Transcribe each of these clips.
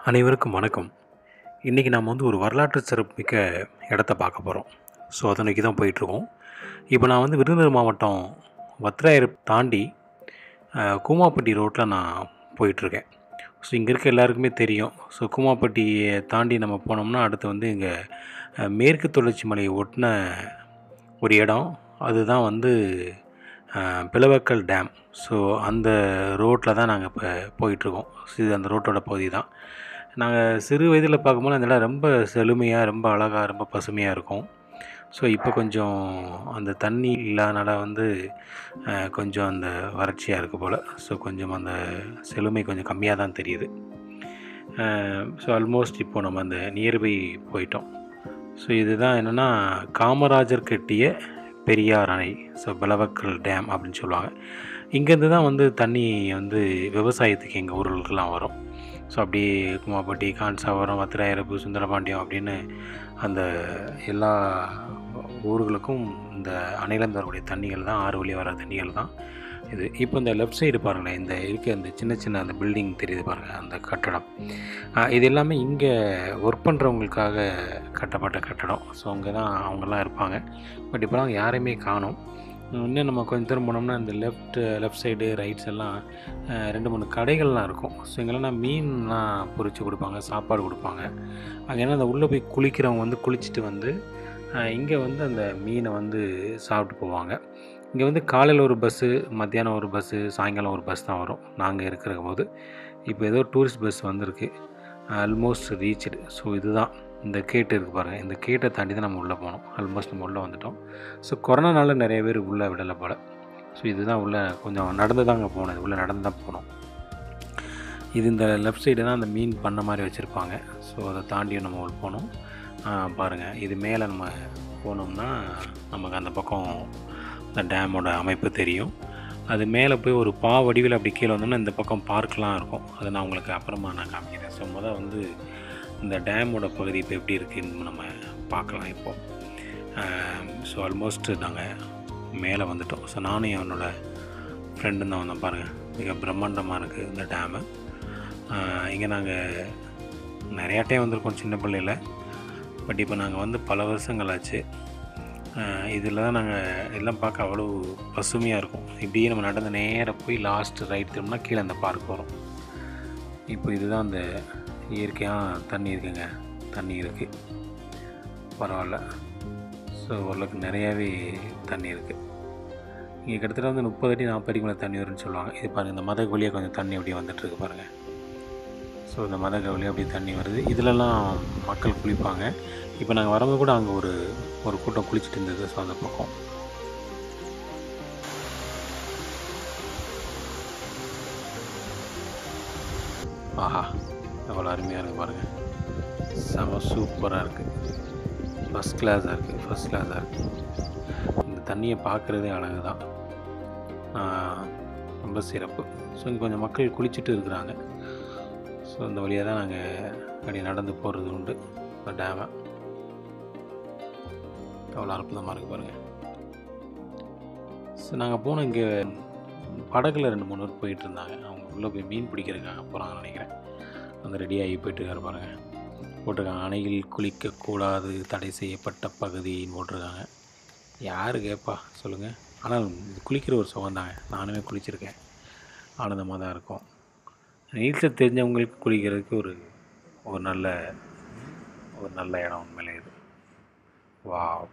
அனைவருக்கும் வணக்கம் இன்றைக்கி நாம் வந்து ஒரு வரலாற்று சிறப்புமிக்க இடத்த பார்க்க போகிறோம் ஸோ அதை நோக்கி தான் போயிட்டுருக்கோம் இப்போ நான் வந்து விருதுநகர் மாவட்டம் வத்திராயர் தாண்டி அஹ், கூமாப்பட்டி ரோட்டில் நான் போயிட்டுருக்கேன் ஸோ இங்கே இருக்க எல்லாருக்குமே தெரியும் ஸோ கூமாப்பட்டியை தாண்டி நம்ம போனோம்னா அடுத்து வந்து இங்கே அஹ், மேற்கு தொடர்ச்சி மலையை ஒட்டின ஒரு இடம் அதுதான் வந்து அஹ், பிளவக்கல் டேம் ஸோ அந்த ரோட்டில் தான் நாங்கள் இப்போ போயிட்டுருக்கோம் ஸோ இது அந்த ரோட்டோட பகுதி தான் நாங்கள் சிறு வயதில் பார்க்கும்போது அந்த இடம் ரொம்ப செழுமையாக ரொம்ப அழகாக ரொம்ப பசுமையாக இருக்கும் ஸோ இப்போ கொஞ்சம் அந்த தண்ணி இல்லாதனால வந்து அஹ், கொஞ்சம் அந்த வறட்சியாக இருக்குது போல் ஸோ கொஞ்சம் அந்த செழுமை கொஞ்சம் கம்மியாக தான் தெரியுது ஸோ ஆல்மோஸ்ட் இப்போ நம்ம அந்த நியர்பை போயிட்டோம் ஸோ இதுதான் என்னென்னா காமராஜர் கட்டிய பெரியார் அணை ஸோ பலவக்கல் டேம் அப்படின்னு சொல்லுவாங்க இங்கேருந்து தான் வந்து தண்ணி வந்து விவசாயத்துக்கு எங்கள் ஊர்களுக்கெல்லாம் வரும் ஸோ அப்படியே குமாப்பட்டி கான்சாவரம் வத்திராயரப்பு சுந்தரபாண்டியம் அப்படின்னு அந்த எல்லா ஊர்களுக்கும் இந்த அணையிலேருந்து வரக்கூடிய தண்ணிகள் தான் ஆறு வழியாக வர தண்ணிகள் தான் இது இப்போ இந்த லெஃப்ட் சைடு பாருங்களேன் இந்த இருக்க அந்த சின்ன சின்ன அந்த பில்டிங் தெரியுது பாருங்கள் அந்த கட்டடம் ஆஹ் இது எல்லாமே இங்கே ஒர்க் பண்ணுறவங்களுக்காக கட்டப்பட்ட கட்டடம் ஸோ அங்கே தான் அவங்கெல்லாம் இருப்பாங்க பட் இப்போலாம் யாரையுமே காணோம் இன்னும் நம்ம கொஞ்சம் தூரம் போனோம்னா இந்த லெஃப்ட் லெஃப்ட் சைடு ரைட்ஸ் எல்லாம் அஹ், ரெண்டு மூணு கடைகள்லாம் இருக்கும் ஸோ இங்கெல்லாம் மீன்லாம் பொரிச்சு கொடுப்பாங்க சாப்பாடு கொடுப்பாங்க அங்கே என்ன அந்த உள்ளே போய் குளிக்கிறவங்க வந்து குளிச்சுட்டு வந்து இங்கே வந்து அந்த மீனை வந்து சாப்பிட்டு போவாங்க இங்கே வந்து காலையில் ஒரு பஸ்ஸு மத்தியானம் ஒரு பஸ்ஸு சாயங்காலம் ஒரு பஸ் தான் வரும் நாங்கள் இருக்கிற போது இப்போ ஏதோ டூரிஸ்ட் பஸ் வந்திருக்கு ஆல்மோஸ்ட் ரீச்டு ஸோ இதுதான் இந்த கேட்டு இருக்குது பாருங்கள் இந்த கேட்டை தாண்டி தான் நம்ம உள்ளே போனோம் ஆல்மோஸ்ட் நம்ம உள்ளே வந்துட்டோம் ஸோ கொரோனானால நிறைய பேர் உள்ளே விடலை போல் ஸோ இதுதான் உள்ளே கொஞ்சம் நடந்து தாங்க போனது உள்ளே நடந்து தான் போனோம் இது இந்த லெஃப்ட் சைடு தான் அந்த மீன் பண்ண மாதிரி வச்சுருப்பாங்க ஸோ அதை தாண்டி நம்ம உள்ள போனோம் பாருங்கள் இது மேலே நம்ம போனோம்னா நமக்கு அந்த பக்கம் இந்த டேமோட அமைப்பு தெரியும் அது மேலே போய் ஒரு பா வடிவில் அப்படி கீழே வந்தோம்னா இந்த பக்கம் பார்க்லாம் இருக்கும் அதை நான் உங்களுக்கு அப்புறமா நான் காமிக்கிறேன் ஸோ முதல் வந்து இந்த டேமோட பகுதி இப்போ எப்படி இருக்குன்னு நம்ம பார்க்கலாம் இப்போது ஸோ ஆல்மோஸ்ட் நாங்கள் மேலே வந்துட்டோம் ஸோ நானும் என்னோட ஃப்ரெண்டும் தான் வந்தோம் பாருங்கள் மிக பிரம்மாண்டமாக இருக்குது இந்த டேமு இங்கே நாங்கள் நிறையா டைம் வந்திருக்கோம் சின்ன பிள்ளையில் பட் இப்போ நாங்கள் வந்து பல வருஷங்கள் ஆச்சு இதில் தான் நாங்கள் எல்லாம் பார்க்க அவ்வளோ பசுமையாக இருக்கும் இப்படியே நம்ம நடந்து நேராக போய் லாஸ்ட் ரைட் திரும்பினா கீழே அந்த பார்க் வரும் இப்போ இதுதான் அந்த இயற்கையாக தண்ணி இருக்குங்க தண்ணி இருக்குது பரவாயில்ல ஸோ ஓரளவுக்கு நிறையாவே தண்ணி இருக்குது இங்கே கிட்டத்தட்ட வந்து முப்பது அடி நாற்பது அடிக்கு மேலே தண்ணி வரும்னு சொல்லுவாங்க இது பாருங்கள் இந்த மத வழியாக கொஞ்சம் தண்ணி அப்படியே வந்துட்டுருக்கு பாருங்கள் ஸோ இந்த மத வழியாக அப்படியே தண்ணி வருது இதிலலாம் மக்கள் குளிப்பாங்க இப்போ நாங்கள் வரும்போது கூட அங்கே ஒரு ஒரு கூட்டம் குளிச்சுட்டு இருந்தது ஸோ அந்த பக்கம் ஆஹா எவ்வளோ அருமையாக இருக்குது பாருங்கள் செம சூப்பராக இருக்குது ஃபஸ்ட் கிளாஸாக இருக்குது ஃபஸ்ட் கிளாஸாக இருக்குது இந்த தண்ணியை பார்க்குறதே அழகு தான் ஆஹ், ரொம்ப சிறப்பு ஸோ இங்கே கொஞ்சம் மக்கள் குளிச்சுட்டு இருக்கிறாங்க ஸோ இந்த வழியாக தான் நாங்கள் அப்படி நடந்து போகிறது உண்டு இந்த டேமை எவ்வளோ அற்புதமாக இருக்குது பாருங்கள் ஸோ நாங்கள் போன இங்கே படகுல ரெண்டு மூணு பேர் போயிட்டு இருந்தாங்க அவங்க உள்ளே போய் மீன் பிடிக்கிறதுக்காக போகிறாங்கன்னு நினைக்கிறேன் அந்த ரெடியாகி போயிட்டு இருக்காரு பாருங்க போட்டிருக்காங்க அணையில் குளிக்கக்கூடாது தடை செய்யப்பட்ட பகுதின்னு போட்டிருக்காங்க யார் கேட்பா சொல்லுங்கள் ஆனால் இது குளிக்கிற ஒரு சுகம் தாங்க நானுமே குளிச்சிருக்கேன் ஆனந்தமாக தான் இருக்கும் நீச்சல் தெரிஞ்சவங்களுக்கு குளிக்கிறதுக்கு ஒரு ஒரு நல்ல ஒரு நல்ல இடம் உண்மையிலே இது வாவ்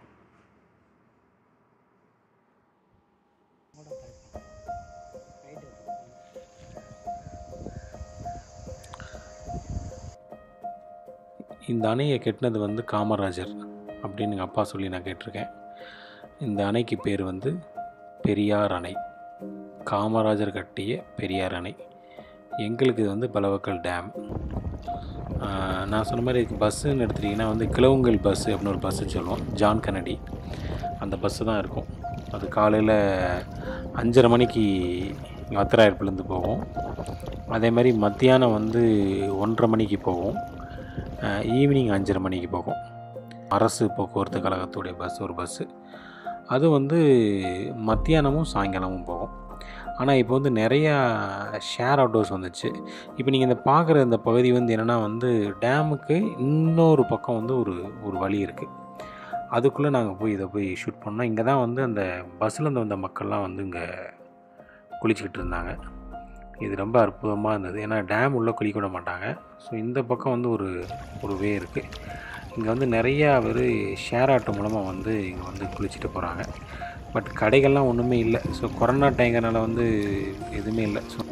இந்த அணையை கட்டினது வந்து காமராஜர் அப்படின்னு எங்கள் அப்பா சொல்லி நான் கேட்டிருக்கேன் இந்த அணைக்கு பேர் வந்து பெரியார் அணை காமராஜர் கட்டிய பெரியார் அணை எங்களுக்கு இது வந்து பலவக்கல் டேம் ஆஹ் நான் சொன்ன மாதிரி பஸ்ஸுன்னு எடுத்துட்டிங்கன்னா வந்து கிளவுங்கல் பஸ்ஸு அப்படின்னு ஒரு பஸ்ஸு சொல்லுவோம் ஜான் கன்னடி அந்த பஸ்ஸு தான் இருக்கும் அது காலையில் அஞ்சரை மணிக்கு வத்திராயிருப்புலேருந்து போகும் அதே மாதிரி மத்தியானம் வந்து ஒன்றரை மணிக்கு போகும் ஈவினிங் அஞ்சரை மணிக்கு போகும் அரசு போக்குவரத்து கழகத்துடைய பஸ் ஒரு பஸ்ஸு அது வந்து மத்தியானமும் சாயங்காலமும் போகும் ஆனால் இப்போ வந்து நிறையா ஷேர் அவுட்டோர்ஸ் வந்துச்சு இப்போ நீங்கள் இந்த பார்க்குற இந்த பகுதி வந்து என்னென்னா வந்து டேமுக்கு இன்னொரு பக்கம் வந்து ஒரு ஒரு வழி இருக்குது அதுக்குள்ளே நாங்கள் போய் இதை போய் ஷூட் பண்ணோம் இங்கே தான் வந்து அந்த பஸ்ஸில் வந்த மக்கள்லாம் வந்து இங்கே குளிச்சுக்கிட்டு இருந்தாங்க இது ரொம்ப அற்புதமாக இருந்தது ஏன்னா டேம் உள்ளே குளிக்க விட மாட்டாங்க ஸோ இந்த பக்கம் வந்து ஒரு ஒரு வே இருக்குது இங்கே வந்து நிறையா பேர் ஷேர் ஆட்டோ மூலமாக வந்து இங்கே வந்து குளிச்சுட்டு போகிறாங்க பட் கடைகள்லாம் ஒன்றுமே இல்லை ஸோ கொரோனா டைங்கிறனால வந்து எதுவுமே இல்லை ஸோ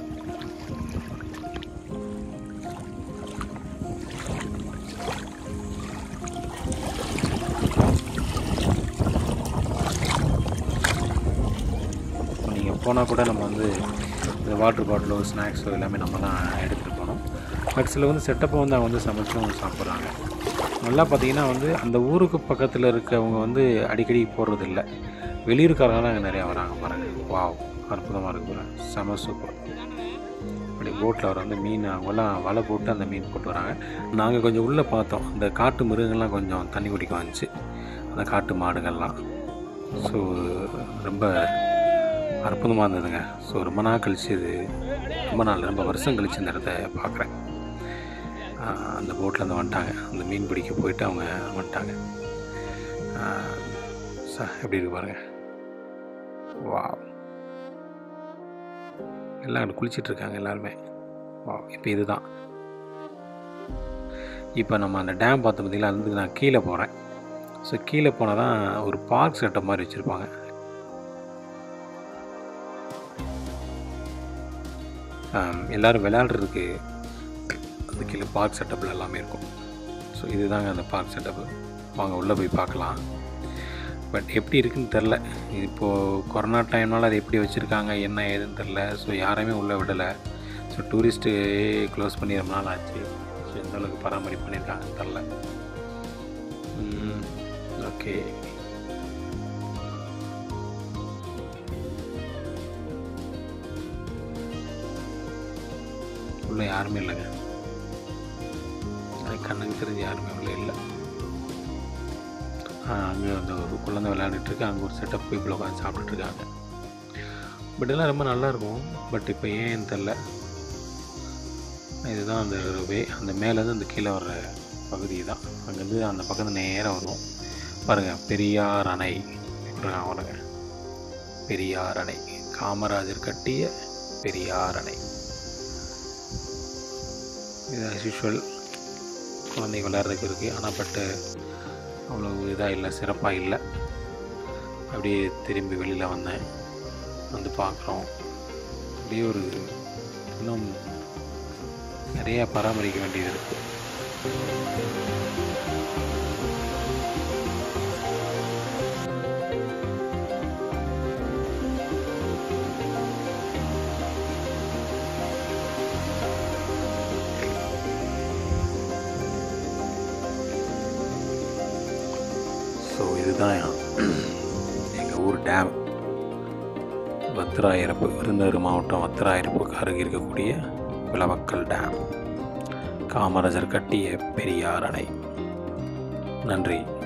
நீங்கள் போனால் கூட நம்ம வந்து இந்த வாட்டர் பாட்டிலோ ஸ்நாக்ஸோ எல்லாமே நம்ம தான் எடுத்துகிட்டு போகணும் பட் சில வந்து செட்டப்பை வந்து அவங்க வந்து சமைச்சும் சாப்பிட்றாங்க நல்லா பார்த்தீங்கன்னா வந்து அந்த ஊருக்கு பக்கத்தில் இருக்கவங்க வந்து அடிக்கடி போடுறது இல்லை வெளியூருக்காரங்களாம் அங்கே நிறையா வராங்க பாருங்கள் வாவ் அற்புதமாக இருக்கு பாருங்க செம சூப்பர் அப்படி போட்டில் அவர் வந்து மீன் அவங்கெல்லாம் வலை போட்டு அந்த மீன் போட்டு வராங்க நாங்கள் கொஞ்சம் உள்ளே பார்த்தோம் இந்த காட்டு மிருகங்கள்லாம் கொஞ்சம் தண்ணி குடிக்க வந்துச்சு அந்த காட்டு மாடுகள்லாம் ஸோ ரொம்ப அற்புதமாக இருந்ததுங்க ஸோ ரொம்ப நாள் கழிச்சு இது ரொம்ப நாள் ரொம்ப வருஷம் கழிச்சு இந்த இடத்த பார்க்குறேன் ஆஹ் அந்த போட்டில் இருந்து வந்துட்டாங்க அந்த மீன் பிடிக்க போயிட்டு அவங்க வந்துட்டாங்க ஆஹ் ச எப்படி இருக்கு பாருங்க வா எல்லாம் அங்கே குளிச்சிட்டு இருக்காங்க எல்லாருமே வா இப்போ இதுதான் இப்போ நம்ம அந்த டேம் பார்த்து பார்த்தீங்களா அது வந்து நான் கீழே போகிறேன் ஸோ கீழே போனால் தான் ஒரு பார்க் செட்டப் மாதிரி வச்சுருப்பாங்க எல்லோரும் விளையாடுறதுக்கு அந்த கீழே பார்க் செட்டப்பில் எல்லாமே இருக்கும் ஸோ இதுதாங்க அந்த பார்க் செட்டப்பு வாங்க உள்ளே போய் பார்க்கலாம் பட் எப்படி இருக்குன்னு தெரில இப்போது கொரோனா டைம்னால அதை எப்படி வச்சுருக்காங்க என்ன ஏதுன்னு தெரில ஸோ யாரையுமே உள்ளே விடலை ஸோ டூரிஸ்ட்டு க்ளோஸ் பண்ணி ரொம்ப நாள் ஆச்சு ஸோ எந்த அளவுக்கு பராமரிப்பு பண்ணியிருக்காங்கன்னு தெரில ஓகே உள்ளே யாருமே இல்லைங்க எனக்கு கண்ணுக்கு தெரிஞ்சு யாருமே உள்ளே இல்லை அங்கே அந்த ஒரு குழந்தை விளையாண்டுட்டு இருக்கு அங்கே ஒரு செட்டப் பீப்புள் உட்காந்து சாப்பிட்டுட்டு இருக்காங்க பட் எல்லாம் ரொம்ப நல்லா இருக்கும் பட் இப்போ ஏன்னு தெரில இதுதான் அந்த வே அந்த மேலேருந்து அந்த கீழே வர்ற பகுதி தான் அங்கேருந்து அந்த பக்கத்து நேராக வரும் பாருங்கள் பெரியார் அணை இருக்காங்க பாருங்க பெரியார் அணை காமராஜர் கட்டிய பெரியார் அணை இது as usual குழந்தை விளையாடுறதுக்கு இருக்குது ஆனால் பட்டு அவ்வளோ இதாக இல்லை சிறப்பாக இல்லை அப்படியே திரும்பி வெளியில் வந்தேன் வந்து பார்க்குறோம் அப்படியே ஒரு இன்னும் நிறையா பராமரிக்க வேண்டியது இருக்குது ஸோ இதுதான் எங்கள் ஊர் டேம் வத்திராயிரப்பு விருதுநகர் மாவட்டம் வத்திராயிரப்புக்கு அருகே இருக்கக்கூடிய விளவக்கல் டேம் காமராஜர் கட்டிய பெரியார் அணை நன்றி